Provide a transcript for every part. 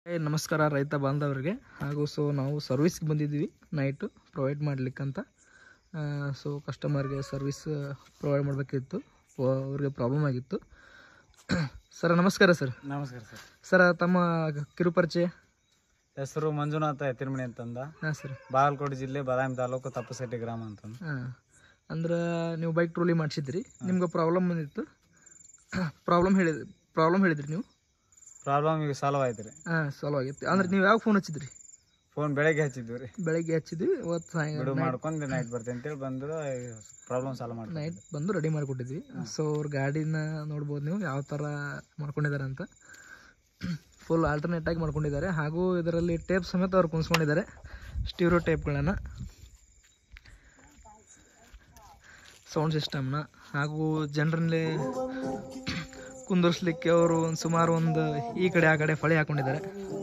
ಏ, ನಮಸ್ಕಾರ ರೈತ ಬಾಂಧವರಿಗೆ ಹಾಗೂ ಸೊ ನಾವು ಸರ್ವಿಸ್ಗೆ ಬಂದಿದ್ದೀವಿ ನೈಟು ಪ್ರೊವೈಡ್ ಮಾಡ್ಲಿಕ್ಕಂತ ಸೊ ಕಸ್ಟಮರ್ಗೆ ಸರ್ವಿಸ್ ಪ್ರೊವೈಡ್ ಮಾಡಬೇಕಿತ್ತು ಅವ್ರಿಗೆ ಪ್ರಾಬ್ಲಮ್ ಆಗಿತ್ತು ಸರ್ ನಮಸ್ಕಾರ ಸರ್ ನಮಸ್ಕಾರ ಸರ್ ಸರ್ ತಮ್ಮ ಕಿರು ಪರಿಚಯ ಹೆಸರು ಮಂಜುನಾಥ ಎತ್ತಿರಮಣಿ ಅಂತಂದ ಹಾಂ ಸರ್ ಬಾಗಲಕೋಟೆ ಜಿಲ್ಲೆ ಬಾದಾಮಿ ತಾಲೂಕು ತಪ್ಪಸೆಟ್ಟಿ ಗ್ರಾಮ ಅಂತಂದ ಹಾಂ ಅಂದ್ರೆ ನೀವು ಬೈಕ್ ಟ್ರೋಲಿ ಮಾಡಿಸಿದ್ರಿ ನಿಮ್ಗೆ ಪ್ರಾಬ್ಲಮ್ ಬಂದಿತ್ತು ಪ್ರಾಬ್ಲಮ್ ಹೇಳಿದ್ರಿ ಪ್ರಾಬ್ಲಮ್ ಹೇಳಿದ್ರಿ ನೀವು ಪ್ರಾಬ್ಲಮ್ ಈಗ ಸಾಲ್ವ್ ಆಯ್ತು ರೀ ಹಾಂ ಸಾಲ್ವ್ ಆಗಿತ್ತು ಅಂದ್ರೆ ನೀವು ಯಾವ ಫೋನ್ ಹಚ್ಚಿದ್ರಿ ಫೋನ್ ಬೆಳಗ್ಗೆ ಹಚ್ಚಿದ್ವಿ ರೀ ಬೆಳಗ್ಗೆ ಹಚ್ಚಿದ್ವಿ ಇವತ್ತು ಸಾಯಂಕಾಲ ಬಿಡು ಮಾಡ್ಕೊಂಡು ನೈಟ್ ಬರ್ತೀನಿ ಅಂತೇಳಿ ಬಂದ್ರು ಪ್ರಾಬ್ಲಮ್ ಸಾಲ್ವ್ ಮಾಡಿ ನೈಟ್ ಬಂದು ರೆಡಿ ಮಾಡಿಕೊಟ್ಟಿದ್ವಿ ಸೊ ಅವ್ರ ಗಾಡಿನ ನೋಡ್ಬೋದು ನೀವು ಯಾವ ಥರ ಮಾಡ್ಕೊಂಡಿದ್ದಾರೆ ಅಂತ ಫುಲ್ ಆಲ್ಟರ್ನೇಟ್ ಆಗಿ ಮಾಡ್ಕೊಂಡಿದ್ದಾರೆ ಹಾಗೂ ಇದರಲ್ಲಿ ಟೇಪ್ ಸಮೇತ ಅವ್ರು ಕುಣಿಸ್ಕೊಂಡಿದ್ದಾರೆ ಸ್ಟೀರೋ ಟೇಪ್ಗಳನ್ನು ಸೌಂಡ್ ಸಿಸ್ಟಮ್ನ ಹಾಗೂ ಜನರಲ್ಲಿ ಕುಂದರ್ಸ್ಲಿಕ್ಕೆ ಅವರು ಒಂದು ಸುಮಾರು ಒಂದು ಈ ಕಡೆ ಆ ಕಡೆ ಫಳಿ ಹಾಕೊಂಡಿದ್ದಾರೆ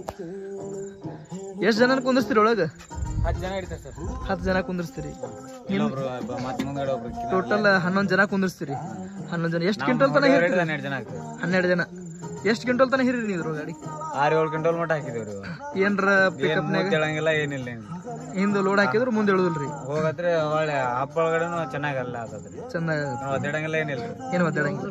ಎಷ್ಟು ಜನ ಕುಂದಿರ್ಸ್ತೀರಿ ಒಳಗೆ ಹತ್ತು ಜನ ಹಿಡಿತಾರೆ ಸರ್ ಹತ್ತು ಜನ ಕುಂದಿರ್ಸ್ತೀರಿ ಇನ್ನೊಬ್ರು ಮತ್ತೆ ಮುಂದ್ಗಡೆ ಒಬ್ರು ಟೋಟಲ್ ಹನ್ನೊಂದು ಜನ ಕುಂದಿರ್ಸ್ತೀರಿ ಹನ್ನೊಂದು ಜನ ಎಷ್ಟು ಕ್ವಿಂಟಲ್ ತನಕ ಎರಡು ಹಿರಿರಿ ಹನ್ನೆರಡು ಜನ ಆಗ್ತದೆ ಹನ್ನೆರಡು ಜನ ಎಷ್ಟು ಕ್ವಿಂಟಲ್ ತನಕ ಹಿರಿರಿ ನೀವು ಗಾಡಿ ಆರು ಏಳು ಕ್ವಿಂಟಲ್ ಮಟ್ಟ ಹಾಕಿದೇವ್ರಿ ಇವಾಗ. ಏನ್ರ ಏನ್ ಪಿಕಪ್ನಾಗ ಮೂವತ್ತು ಹೇಳಂಗಿಲ್ಲ ಏನಿಲ್ಲ ಏನಿಲ್ಲ. ಹಿಂದೆ ಲೋಡ್ ಹಾಕಿದ್ರು ಮುಂದೆ ಇಳುದಿಲ್ರಿ ಹೋಗತ್ರಿ ಒಳ್ಳೆ ಹಬ್ಬ ಒಳಗಡೆನು ಚೆನ್ನಾಗಲ್ಲ ಆತದ್ರಿ ಚೆನ್ನಾಗಿ ನಾವು ಒದ್ದಾಡಂಗಿಲ್ಲ ಏನಿಲ್ಲ ರೀ ಏನು ಒದ್ದಾಡಂಗಿಲ್ಲ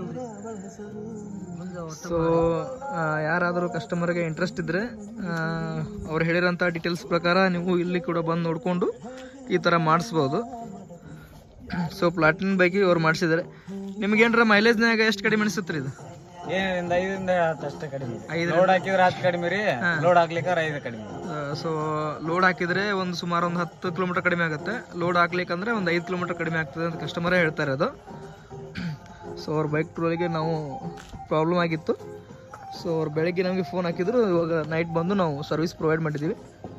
ಸೊ ಯಾರಾದರೂ ಕಸ್ಟಮರ್ಗೆ ಇಂಟ್ರೆಸ್ಟ್ ಇದ್ದರೆ ಅವ್ರು ಹೇಳಿರೋಂಥ ಡೀಟೇಲ್ಸ್ ಪ್ರಕಾರ ನೀವು ಇಲ್ಲಿ ಕೂಡ ಬಂದು ನೋಡಿಕೊಂಡು ಈ ಥರ ಮಾಡಿಸ್ಬೋದು ಸೊ ಪ್ಲಾಟಿನ್ ಬೈಕಿಗೆ ಅವ್ರು ಮಾಡಿಸಿದ್ದಾರೆ ನಿಮ್ಗೇನ್ರ ಮೈಲೇಜ್ನಾಗ ಎಷ್ಟು ಕಡಿಮೆ ಅನಿಸುತ್ತೆ ರೀ ಇದು ಏನಿಂದ ಐದರಿಂದ ಹತ್ತು ಅಷ್ಟೇ ಕಡಿಮೆ ಐದು ಲೋಡ್ ಹಾಕಿದ್ರೆ ಹತ್ತು ಕಡಿಮೆ ರೀ ಲೋಡ್ ಹಾಕ್ಲಿಕ್ಕಾರ ಐದು ಕಡಿಮೆ ಸೊ ಲೋಡ್ ಹಾಕಿದ್ರೆ ಒಂದು ಸುಮಾರು ಒಂದು ಹತ್ತು ಕಿಲೋಮೀಟರ್ ಕಡಿಮೆ ಆಗುತ್ತೆ ಲೋಡ್ ಹಾಕ್ಲಿಕ್ಕಂದ್ರೆ ಒಂದು ಐದು ಕಿಲೋಮೀಟರ್ ಕಡಿಮೆ ಆಗ್ತದೆ ಅಂತ ಕಸ್ಟಮರೇ ಹೇಳ್ತಾರೆ ಅದು ಸೊ ಅವ್ರ ಬೈಕ್ ಟ್ರೋಲಿಗೆ ನಾವು ಪ್ರಾಬ್ಲಮ್ ಆಗಿತ್ತು ಸೊ ಅವ್ರು ಬೆಳಗ್ಗೆ ನಮಗೆ ಫೋನ್ ಹಾಕಿದ್ರು ಇವಾಗ ನೈಟ್ ಬಂದು ನಾವು ಸರ್ವಿಸ್ ಪ್ರೊವೈಡ್ ಮಾಡಿದ್ದೀವಿ